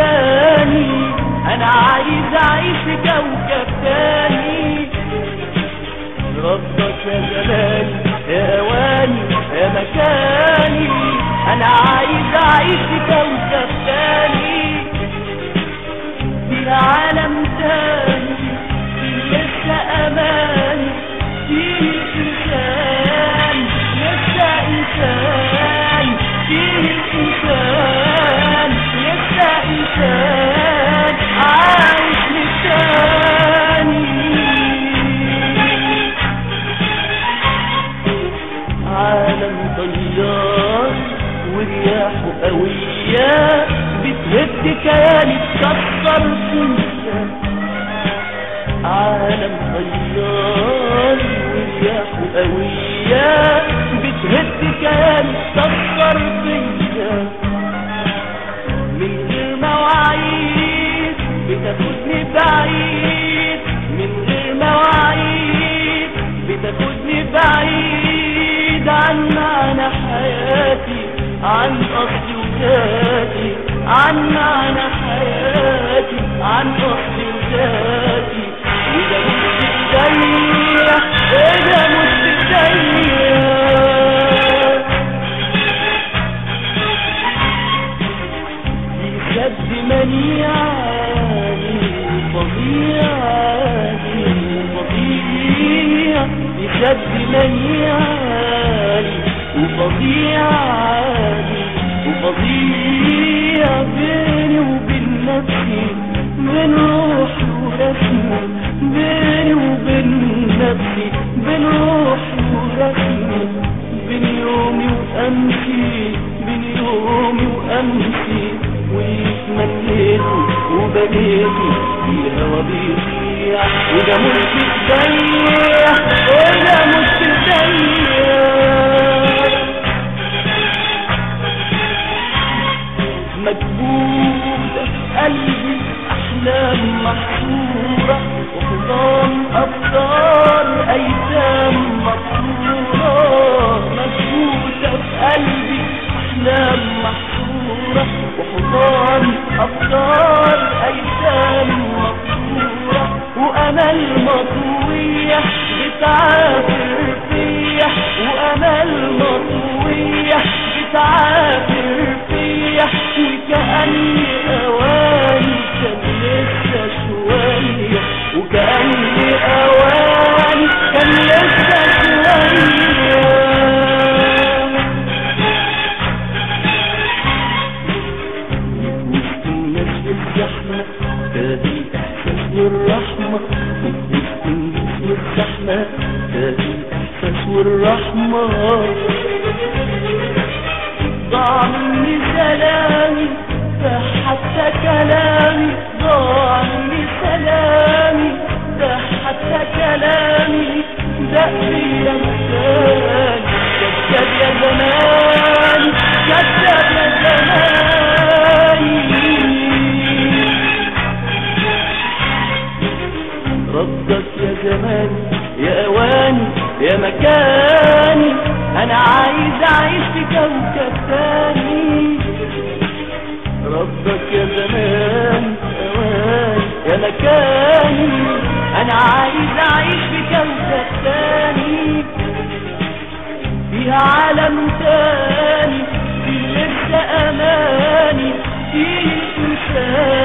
مكاني انا عايز اعيش في كوكب تاني ربك يا زماني يا اواني يا مكاني انا عايز اعيش في كوكب تاني في عالم تاني في لسه امان في انسان لسه انسان في انسان لسه انسان عايش للتاني عالم طيار ورياحه قوية بتهد كياني تكسر فيا عالم طيار ورياحه قوية بتهد كياني تكسر فيا من غير مواعيد بتاخدني بعيد من غير مواعيد بتاخدني بعيد عن معنى حياتي عن أصلي وذاتي عن معنى حياتي عن أصلي وذاتي وده مش ايديا وده مش ايديا بجد منيعاني وفظيعاني وفظيع بجد منيعاني وفظيعاني وفظيع بيني وبين نفسي بين روحي ورسمي بيني وبين نفسي بين روحي ورسمي بين يومي وأمسي بين يومي وأمسي ويتمنيته وبنيته في الهوا بيضيع وده مش ايديا وده مش ايديا مكبوتة في قلبي أحلام محصورة وحضان أبطال أيتام مقصورة مكبوتة في قلبي أحلام محصورة وحضان أبطال أيتام مقصورة وأمل مطوية بتعافر فيا وأمل مطوية بتعافر فيا وكأني أواني كان لسه شوية وكأني أواني كان لسه شوية وسط الناس والزحمة تلاقي إحساس والرحمة وسط الناس والزحمة تلاقي إحساس والرحمة ضاع مني سلامي ده حتى كلامي ضاع مني سلامي ده حتى كلامي ده فيا مكان كذاب يا زمان كذاب يا زماني ردك يا زماني يا اواني يا مكاني انا عايز اعيش في كوكب تاني ردك يا زمان اواني يا مكاني انا عايز اعيش في كوكب تاني فيها عالم تاني في لسه اماني في انسان